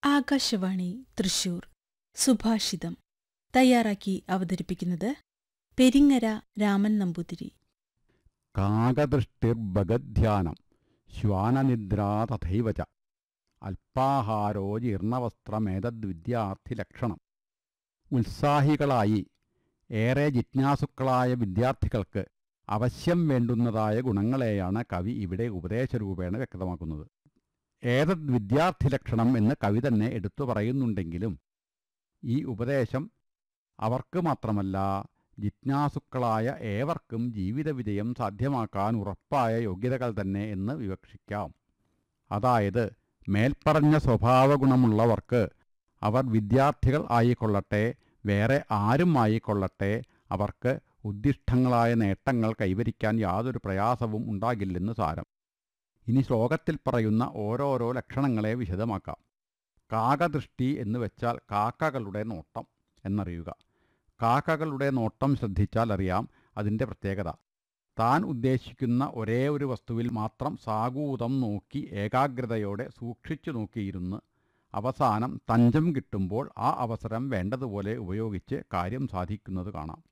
ആകാശവാണി തൃശൂർ സുഭാഷിതം തയ്യാറാക്കി അവതരിപ്പിക്കുന്നത് പെരിങ്ങര രാമൻ നമ്പൂതിരി കാകദൃഷ്ടിർഭഗധ്യാനം ശ്വാനനിദ്രാ തഥൈവ ച അല്പാഹാരോ ജീർണവസ്ത്രമേതദ്വിദ്യാർത്ഥിലക്ഷണം ഉത്സാഹികളായി ഏറെ ജിജ്ഞാസുക്കളായ വിദ്യാർത്ഥികൾക്ക് അവശ്യം വേണ്ടുന്നതായ ഗുണങ്ങളെയാണ് കവി ഇവിടെ ഉപദേശരൂപേണ വ്യക്തമാക്കുന്നത് ഏതദ് വിദ്യാർത്ഥിലക്ഷണം എന്ന് കവി തന്നെ എടുത്തു പറയുന്നുണ്ടെങ്കിലും ഈ ഉപദേശം അവർക്ക് മാത്രമല്ല ജിജ്ഞാസുക്കളായ ഏവർക്കും ജീവിത വിജയം സാധ്യമാക്കാൻ ഉറപ്പായ യോഗ്യതകൾ തന്നെ എന്ന് വിവക്ഷിക്കാം അതായത് മേൽപ്പറഞ്ഞ സ്വഭാവഗുണമുള്ളവർക്ക് അവർ വിദ്യാർത്ഥികൾ ആയിക്കൊള്ളട്ടെ വേറെ ആരും ആയിക്കൊള്ളട്ടെ അവർക്ക് ഉദ്ദിഷ്ടങ്ങളായ നേട്ടങ്ങൾ കൈവരിക്കാൻ യാതൊരു പ്രയാസവും ഉണ്ടാകില്ലെന്ന് സാരം ഇനി ശ്ലോകത്തിൽ പറയുന്ന ഓരോരോ ലക്ഷണങ്ങളെ വിശദമാക്കാം കാകദൃഷ്ടി എന്ന് വെച്ചാൽ കാക്കകളുടെ നോട്ടം എന്നറിയുക കാക്കകളുടെ നോട്ടം ശ്രദ്ധിച്ചാൽ അറിയാം അതിൻ്റെ പ്രത്യേകത താൻ ഉദ്ദേശിക്കുന്ന ഒരേ ഒരു വസ്തുവിൽ മാത്രം സാഗൂതം നോക്കി ഏകാഗ്രതയോടെ സൂക്ഷിച്ചു നോക്കിയിരുന്ന് അവസാനം തഞ്ചം കിട്ടുമ്പോൾ ആ അവസരം വേണ്ടതുപോലെ ഉപയോഗിച്ച് കാര്യം സാധിക്കുന്നത് കാണാം